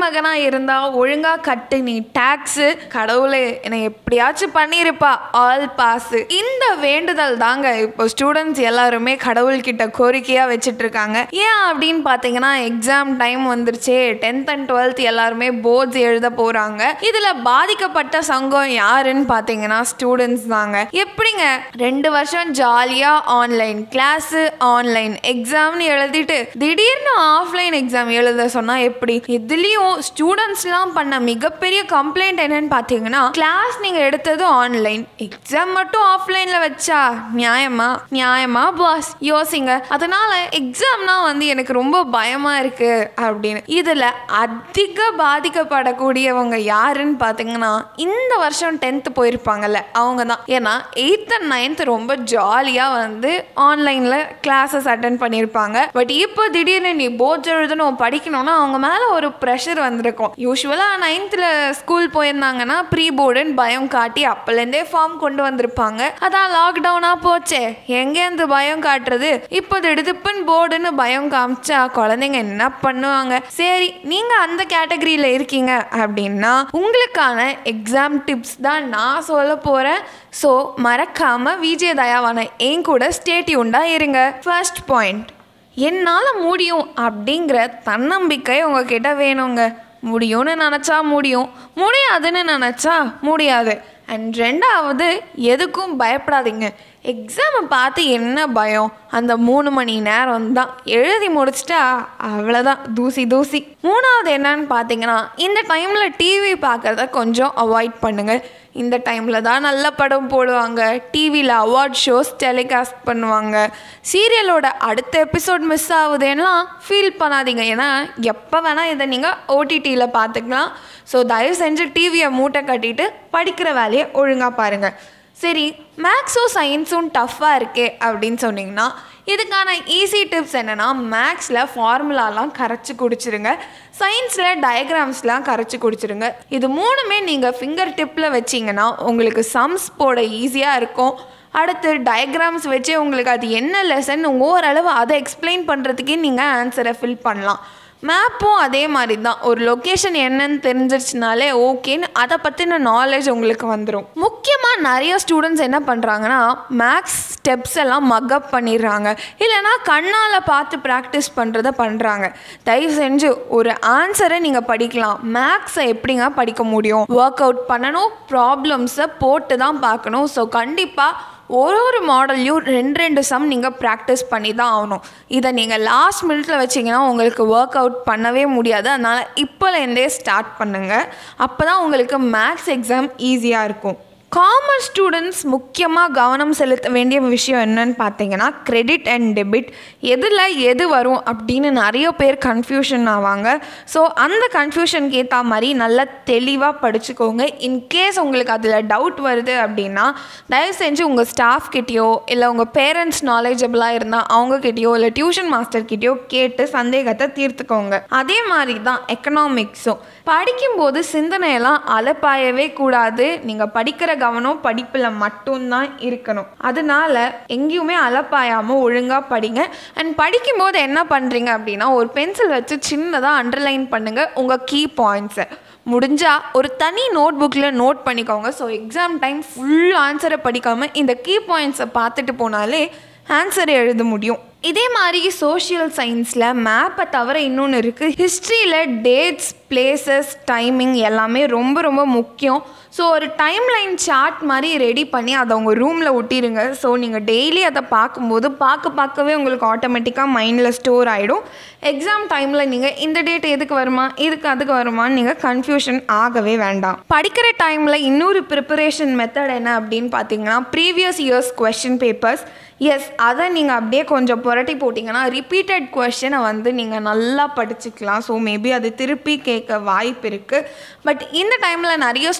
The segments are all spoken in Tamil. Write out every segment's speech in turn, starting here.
குடிமகனாக இருந்தால் ஒழுங்காக கட்டு நீ டேக்ஸு கடவுளே என்னை எப்படியாச்சும் பண்ணியிருப்பா ஆல் பாஸு இந்த வேண்டுதல் தாங்க இப்போ ஸ்டூடெண்ட்ஸ் எல்லாருமே கடவுள்கிட்ட கோரிக்கையாக வச்சுட்டு இருக்காங்க ஏன் அப்படின்னு பார்த்தீங்கன்னா எக்ஸாம் டைம் வந்துருச்சே டென்த் அண்ட் டுவெல்த் எல்லாருமே போர்ட்ஸ் எழுத போகிறாங்க இதில் பாதிக்கப்பட்ட சங்கம் யாருன்னு பார்த்தீங்கன்னா ஸ்டூடெண்ட்ஸ் தாங்க எப்படிங்க ரெண்டு வருஷம் ஜாலியாக ஆன்லைன் கிளாஸு ஆன்லைன் எக்ஸாம்னு எழுதிட்டு திடீர்னு ஆஃப்லைன் எக்ஸாம் எழுத சொன்னால் எப்படி இதுலேயும் ஸ்டூடெண்ட்ஸ்லாம் பண்ண மிகப்பெரிய கம்ப்ளைண்ட் என்னன்னு பார்த்தீங்கன்னா கிளாஸ் நீங்கள் எடுத்தது ஆன்லைன் எக்ஸாம் மட்டும் ஆஃப்லைனில் வச்சா நியாயமா நியாயமா பாஸ் யோசிங்க அதனால எக்ஸாம்னா வந்து எனக்கு ரொம்ப பயமாக இருக்கு அப்படின்னு இதில் அதிக பாதிக்கப்படக்கூடியவங்க யாருன்னு பார்த்தீங்கன்னா இந்த வருஷம் டென்த்து போயிருப்பாங்கல்ல அவங்க தான் ஏன்னா எயித் அண்ட் நைன்த் ரொம்ப ஜாலியாக வந்து ஆன்லைனில் கிளாஸஸ் அட்டன் பண்ணியிருப்பாங்க பட் இப்போ திடீர்னு நீ போர்ட்ஸ் எழுதணும் படிக்கணும்னா அவங்க மேலே ஒரு ப்ரெஷர் வந்திருக்கும் யூஸ்வலாக நைன்த்தில் ஸ்கூல் போயிருந்தாங்கன்னா ப்ரீ போர்டுன்னு பயம் காட்டி அப்போலேருந்தே ஃபார்ம் கொண்டு வந்திருப்பாங்க அதான் லாக்டவுனாக போச்சே எங்கேருந்து பயம் காட்டுறது இப்போ திடுதுப்புன்னு போர்டுன்னு பயம் காமிச்சா குழந்தைங்க என்ன பண்ணுவாங்க சரி நீங்கள் அந்த கேட்டகரியில் இருக்கீங்க அப்படின்னா உங்களுக்கான எக்ஸாம் டிப்ஸ் தான் நான் சொல்ல போகிறேன் ஸோ மறக்காமல் விஜய தயாவான என் கூட ஸ்டேட்யூண்டாக இருங்க ஃபர்ஸ்ட் பாயிண்ட் என்னால் முடியும் அப்படிங்கிற தன்னம்பிக்கை உங்ககிட்ட வேணுங்க முடியும்னு நினச்சா முடியும் முடியாதுன்னு நினச்சா முடியாது அண்ட் ரெண்டாவது எதுக்கும் பயப்படாதீங்க எக்ஸாமை பார்த்து என்ன பயம் அந்த மூணு மணி நேரம் தான் எழுதி முடிச்சிட்டா அவ்வளோதான் தூசி தூசி மூணாவது என்னன்னு பார்த்தீங்கன்னா இந்த டைமில் டிவி பார்க்குறத கொஞ்சம் அவாய்ட் பண்ணுங்கள் இந்த டைமில் தான் நல்ல படம் போடுவாங்க டிவியில் அவார்ட் ஷோஸ் டெலிகாஸ்ட் பண்ணுவாங்க சீரியலோட அடுத்த எபிசோட் மிஸ் ஆகுதுன்னா ஃபீல் பண்ணாதீங்க ஏன்னா எப்போ வேணால் இதை நீங்கள் ஓடிடியில் பார்த்துக்கலாம் ஸோ தயவு செஞ்சு டிவியை மூட்டை கட்டிட்டு படிக்கிற வேலையை ஒழுங்காக பாருங்கள் சரி மேக்ஸும் சயின்ஸும் டஃப்பாக இருக்கே அப்படின்னு சொன்னீங்கன்னா இதுக்கான ஈஸி டிப்ஸ் என்னென்னா மேக்ஸில் ஃபார்முலாலாம் கரைச்சி குடிச்சிருங்க சயின்ஸில் டயக்ராம்ஸ்லாம் கரைச்சி குடிச்சிருங்க இது மூணுமே நீங்கள் ஃபிங்கர் டிப்பில் வச்சிங்கன்னா உங்களுக்கு சம்ஸ் போட ஈஸியாக இருக்கும் அடுத்து டயக்ராம்ஸ் வச்சு உங்களுக்கு அது என்ன லெசன் ஓரளவு அதை எக்ஸ்பிளைன் பண்ணுறதுக்கே நீங்கள் ஆன்சரை ஃபில் பண்ணலாம் மேப்பும் அதே மாதிரி தான் ஒரு லொக்கேஷன் என்னன்னு தெரிஞ்சிருச்சுனாலே ஓகேன்னு அதை பற்றின நாலேஜ் உங்களுக்கு வந்துடும் முக்கியமாக நிறைய ஸ்டூடெண்ட்ஸ் என்ன பண்ணுறாங்கன்னா மேக்ஸ் ஸ்டெப்ஸ் எல்லாம் மக்கப் பண்ணிடுறாங்க இல்லைனா கண்ணால் பார்த்து ப்ராக்டிஸ் பண்ணுறத பண்ணுறாங்க தயவு செஞ்சு ஒரு ஆன்சரை நீங்கள் படிக்கலாம் மேக்ஸை எப்படிங்க படிக்க முடியும் ஒர்க் அவுட் பண்ணணும் ப்ராப்ளம்ஸை போட்டு தான் பார்க்கணும் ஸோ கண்டிப்பாக ஒரு ஒரு மாடல்லையும் ரெண்டு ரெண்டு சம் நீங்கள் ப்ராக்டிஸ் பண்ணி தான் ஆகணும் இதை நீங்கள் லாஸ்ட் மினிட்ல வச்சிங்கன்னா உங்களுக்கு ஒர்க் அவுட் பண்ணவே முடியாது அதனால் இப்போலேருந்தே ஸ்டார்ட் பண்ணுங்கள் அப்போ தான் உங்களுக்கு மேக்ஸ் எக்ஸாம் ஈஸியாக இருக்கும் காமர்ஸ் ஸ்டூடெண்ட்ஸ் முக்கியமாக கவனம் செலுத்த வேண்டிய விஷயம் என்னன்னு பார்த்தீங்கன்னா கிரெடிட் அண்ட் டெபிட் எதில் எது வரும் அப்படின்னு நிறைய பேர் கன்ஃபியூஷன் ஆவாங்க ஸோ அந்த கன்ஃபியூஷனுக்கு ஏற்ற மாதிரி நல்லா தெளிவாக படிச்சுக்கோங்க இன்கேஸ் உங்களுக்கு அதில் டவுட் வருது அப்படின்னா தயவு செஞ்சு உங்கள் ஸ்டாஃப் கிட்டேயோ இல்லை உங்கள் பேரண்ட்ஸ் நாலேஜபிளாக இருந்தால் அவங்கக்கிட்டேயோ இல்லை டியூஷன் மாஸ்டர் கிட்டேயோ கேட்டு சந்தேகத்தை தீர்த்துக்கோங்க அதே மாதிரி தான் எக்கனாமிக்ஸும் படிக்கும்போது சிந்தனையெல்லாம் அலப்பாயவே கூடாது நீங்கள் படிக்கிற கவனம் படிப்பில் மட்டும்தான் இருக்கணும் அதனால எங்கேயுமே அலப்பாயாமல் ஒழுங்காக படிங்க அண்ட் படிக்கும்போது என்ன பண்ணுறீங்க அப்படின்னா ஒரு பென்சில் வச்சு சின்னதாக அண்டர்லைன் பண்ணுங்கள் உங்கள் கீ பாயிண்ட்ஸை முடிஞ்சா ஒரு தனி நோட் புக்கில் நோட் பண்ணிக்கோங்க ஸோ எக்ஸாம் டைம் ஃபுல் ஆன்சரை படிக்காமல் இந்த கீ பாயிண்ட்ஸை பார்த்துட்டு போனாலே ஆன்சர் எழுத முடியும் இதே மாதிரி சோஷியல் சயின்ஸில் மேப்பை தவிர இன்னொன்று இருக்குது ஹிஸ்ட்ரியில் டேட்ஸ் பிளேசஸ் டைமிங் எல்லாமே ரொம்ப ரொம்ப முக்கியம் ஸோ ஒரு டைம் லைன் சார்ட் மாதிரி ரெடி பண்ணி அதை உங்கள் ரூமில் ஒட்டிடுங்க ஸோ நீங்கள் டெய்லி அதை பார்க்கும்போது பார்க்க பார்க்கவே உங்களுக்கு ஆட்டோமேட்டிக்காக மைண்டில் ஸ்டோர் ஆகிடும் எக்ஸாம் டைமில் நீங்கள் இந்த டேட் எதுக்கு வருமா இதுக்கு அதுக்கு வருமான்னு நீங்கள் கன்ஃபியூஷன் ஆகவே வேண்டாம் படிக்கிற டைமில் இன்னொரு ப்ரிப்பரேஷன் மெத்தட் என்ன அப்படின்னு பார்த்தீங்கன்னா ப்ரீவியஸ் இயர்ஸ் கொஷின் பேப்பர்ஸ் எஸ் அதை நீங்கள் அப்படியே கொஞ்சம் புரட்டி போட்டிங்கன்னா ரிப்பீட்டட் கொஷனை வந்து நீங்கள் நல்லா படிச்சுக்கலாம் ஸோ மேபி அது திருப்பி கேட்க வாய்ப்பு இருக்குது பட் இந்த டைமில் நிறைய ஸ்டூடெண்ட்ஸ்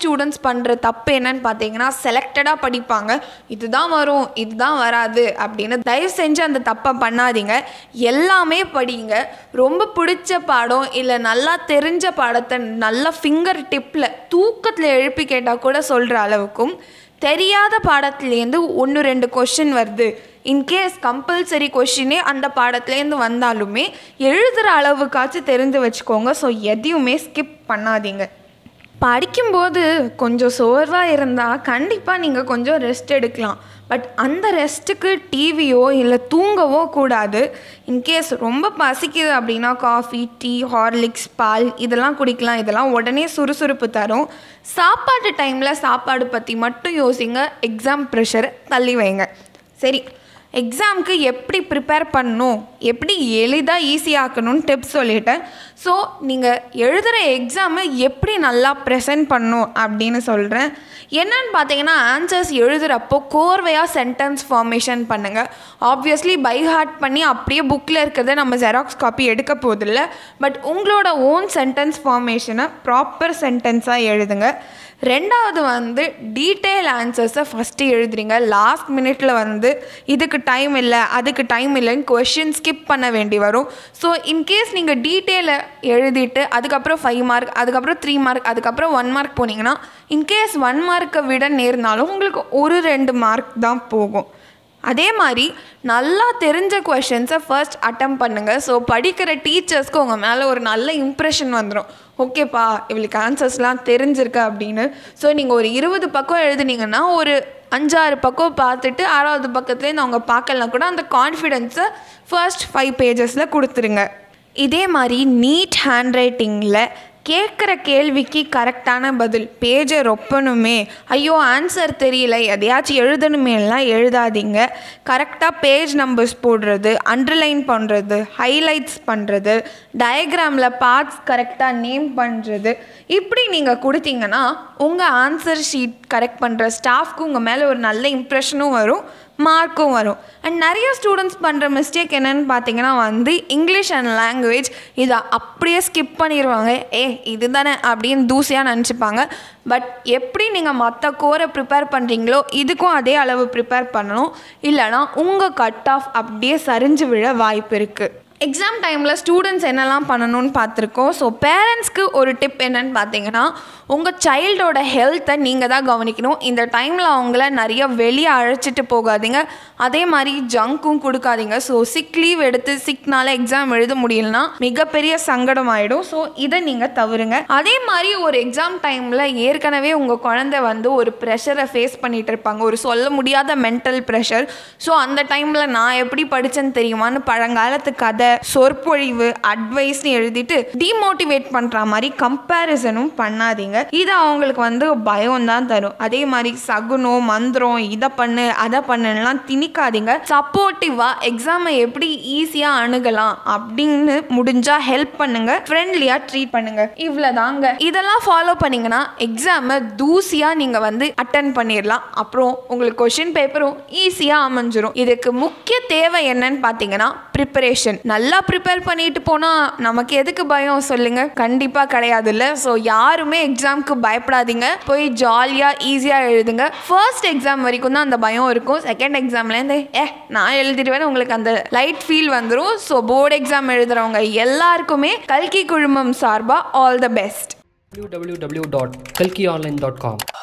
பண்ணுற தப்பு என்னன்னு பார்த்தீங்கன்னா செலக்டடாக படிப்பாங்க இதுதான் வரும் இதுதான் வராது அப்படின்னு தயவு செஞ்சு அந்த தப்பை பண்ணாதீங்க எல்லாமே படிங்க ரொம்ப பிடிச்ச பாடம் இல்லை நல்லா தெரிஞ்ச பாடத்தை நல்லா ஃபிங்கர் டிப்பில் தூக்கத்தில் எழுப்பி கேட்டால் கூட சொல்கிற அளவுக்கும் தெரியாத பாடத்துலேருந்து ஒன்று ரெண்டு கொஷின் வருது இன்கேஸ் கம்பல்சரி கொஷினே அந்த பாடத்துலேருந்து வந்தாலுமே எழுதுகிற அளவுக்காச்சும் தெரிஞ்சு வச்சுக்கோங்க ஸோ எதையுமே ஸ்கிப் பண்ணாதீங்க படிக்கும்போது கொஞ்சம் சோர்வாக இருந்தால் கண்டிப்பாக நீங்கள் கொஞ்சம் ரெஸ்ட் எடுக்கலாம் பட் அந்த ரெஸ்ட்டுக்கு டிவியோ இல்லை தூங்கவோ கூடாது இன்கேஸ் ரொம்ப பசிக்குது அப்படின்னா காஃபி டீ ஹார்லிக்ஸ் பால் இதெல்லாம் குடிக்கலாம் இதெல்லாம் உடனே சுறுசுறுப்பு தரும் சாப்பாட்டு டைமில் சாப்பாடு பற்றி மட்டும் யோசிங்க எக்ஸாம் ப்ரெஷரை தள்ளி வைங்க சரி எக்ஸாமுக்கு எப்படி ப்ரிப்பேர் பண்ணணும் எப்படி எளிதாக ஈஸியாக்கணும்னு டிப்ஸ் சொல்லிட்டேன் ஸோ நீங்கள் எழுதுகிற எக்ஸாமை எப்படி நல்லா ப்ரெசென்ட் பண்ணணும் அப்படின்னு சொல்கிறேன் என்னன்னு பார்த்தீங்கன்னா ஆன்சர்ஸ் எழுதுகிறப்போ கோர்வையாக சென்டென்ஸ் ஃபார்மேஷன் பண்ணுங்கள் ஆப்வியஸ்லி பை ஹார்ட் பண்ணி அப்படியே புக்கில் இருக்கிறத நம்ம ஜெராக்ஸ் காப்பி எடுக்க போதில்ல பட் உங்களோட ஓன் சென்டென்ஸ் ஃபார்மேஷனை ப்ராப்பர் சென்டென்ஸாக எழுதுங்க ரெண்டாவது வந்து டீட்டெயில் ஆன்சர்ஸை ஃபஸ்ட்டு எழுதுறீங்க லாஸ்ட் மினிட்ல வந்து இதுக்கு டைம் இல்லை அதுக்கு டைம் இல்லைன்னு கொஷின் ஸ்கிப் பண்ண வேண்டி வரும் ஸோ இன்கேஸ் நீங்கள் டீட்டெயிலை எழுதிட்டு அதுக்கப்புறம் ஃபைவ் மார்க் அதுக்கப்புறம் த்ரீ மார்க் அதுக்கப்புறம் ஒன் மார்க் போனீங்கன்னா இன்கேஸ் ஒன் மார்க்கை விட நேர்னாலும் உங்களுக்கு ஒரு ரெண்டு மார்க் தான் போகும் அதே மாதிரி நல்லா தெரிஞ்ச கொஷின்ஸை ஃபர்ஸ்ட் அட்டம் பண்ணுங்கள் ஸோ படிக்கிற டீச்சர்ஸ்க்கு உங்கள் மேலே ஒரு நல்ல இம்ப்ரெஷன் வந்துடும் ஓகேப்பா இவளுக்கு ஆன்சர்ஸ்லாம் தெரிஞ்சிருக்கு அப்படின்னு ஸோ நீங்கள் ஒரு இருபது பக்கம் எழுதுனீங்கன்னா ஒரு அஞ்சாறு பக்கம் பார்த்துட்டு ஆறாவது பக்கத்துலேருந்து அவங்க பார்க்கலாம் கூட அந்த கான்ஃபிடென்ஸை ஃபர்ஸ்ட் ஃபைவ் பேஜஸில் கொடுத்துருங்க இதே மாதிரி நீட் ஹேண்ட் ரைட்டிங்கில் கேட்குற கேள்விக்கு கரெக்டான பதில் பேஜை ரொப்பணுமே ஐயோ ஆன்சர் தெரியல எதையாச்சும் எழுதணுமேலாம் எழுதாதீங்க கரெக்டாக பேஜ் நம்பர்ஸ் போடுறது அண்டர்லைன் பண்ணுறது ஹைலைட்ஸ் பண்ணுறது டயக்ராமில் பார்ட்ஸ் கரெக்டாக நேம் பண்ணுறது இப்படி நீங்கள் கொடுத்தீங்கன்னா உங்கள் ஆன்சர் ஷீட் கரெக்ட் பண்ணுற ஸ்டாஃப்க்கு உங்கள் மேலே ஒரு நல்ல இம்ப்ரெஷனும் வரும் மார்க்கும் வரும் அண்ட் நிறைய ஸ்டூடெண்ட்ஸ் பண்ணுற மிஸ்டேக் என்னன்னு பார்த்தீங்கன்னா வந்து இங்கிலீஷ் அண்ட் லாங்குவேஜ் இதை அப்படியே ஸ்கிப் பண்ணிடுவாங்க ஏ இது தானே அப்படின்னு தூசியாக நினச்சிப்பாங்க பட் எப்படி நீங்கள் மற்ற கோரை ப்ரிப்பேர் பண்ணுறீங்களோ இதுக்கும் அதே அளவு ப்ரிப்பேர் பண்ணணும் இல்லைனா உங்கள் கட் ஆஃப் அப்படியே சரிஞ்சு விழ வாய்ப்பு இருக்குது எக்ஸாம் டைமில் ஸ்டூடெண்ட்ஸ் என்னெல்லாம் பண்ணணும்னு பார்த்துருக்கோம் ஸோ பேரண்ட்ஸ்க்கு ஒரு டிப் என்னன்னு பார்த்தீங்கன்னா உங்கள் சைல்டோட ஹெல்த்தை நீங்கள் தான் கவனிக்கணும் இந்த டைமில் அவங்கள நிறைய வெளியே அழைச்சிட்டு போகாதீங்க அதே மாதிரி ஜங்க்கும் கொடுக்காதீங்க ஸோ சிக் லீவ் எடுத்து சிக்னால எக்ஸாம் எழுத முடியலனா மிகப்பெரிய சங்கடம் ஆகிடும் ஸோ இதை நீங்கள் தவறுங்க அதே மாதிரி ஒரு எக்ஸாம் டைமில் ஏற்கனவே உங்கள் குழந்தை வந்து ஒரு ப்ரெஷரை ஃபேஸ் பண்ணிட்டு இருப்பாங்க ஒரு சொல்ல முடியாத மென்டல் ப்ரெஷர் ஸோ அந்த டைமில் நான் எப்படி படித்தேன்னு தெரியுமான்னு பழங்காலத்து கதை சொற்பொழிவு அட்வைஸ்னு எழுதிட்டு டிமோட்டிவேட் பண்ணுற மாதிரி கம்பேரிசனும் பண்ணாதீங்க இது அவங்களுக்கு வந்து பயம் தான் தரும் அதே மாதிரி சகுனம் மந்திரம் இதை பண்ணு அதை பண்ணுலாம் திணிக்காதீங்க சப்போர்ட்டிவாக எக்ஸாமை எப்படி ஈஸியாக அணுகலாம் அப்படின்னு முடிஞ்சா ஹெல்ப் பண்ணுங்க ஃப்ரெண்ட்லியாக ட்ரீட் பண்ணுங்க இவ்வளோதாங்க இதெல்லாம் ஃபாலோ பண்ணீங்கன்னா எக்ஸாமை தூசியாக நீங்கள் வந்து அட்டன் பண்ணிடலாம் அப்புறம் உங்களுக்கு கொஷின் பேப்பரும் ஈஸியாக அமைஞ்சிரும் இதுக்கு முக்கிய தேவை என்னன்னு பார்த்தீங்கன்னா ப்ரிப்பரேஷன் நல்லா ப்ரிப்பேர் பண்ணிட்டு போனால் நமக்கு எதுக்கு பயம் சொல்லுங்க கண்டிப்பாக கிடையாது இல்லை ஸோ யாருமே எக்ஸாம்க்கு பயப்படாதீங்க போய் ஜாலியாக ஈஸியாக எழுதுங்க ஃபர்ஸ்ட் எக்ஸாம் வரைக்கும் தான் அந்த பயம் இருக்கும் செகண்ட் எக்ஸாம்லேருந்து ஏ நான் எழுதிடுவேன் உங்களுக்கு அந்த லைட் ஃபீல் வந்துடும் ஸோ போர்டு எக்ஸாம் எழுதுறவங்க எல்லாருக்குமே கல்கி குழுமம் சார்பாக ஆல் த பெஸ்ட் www.kalkionline.com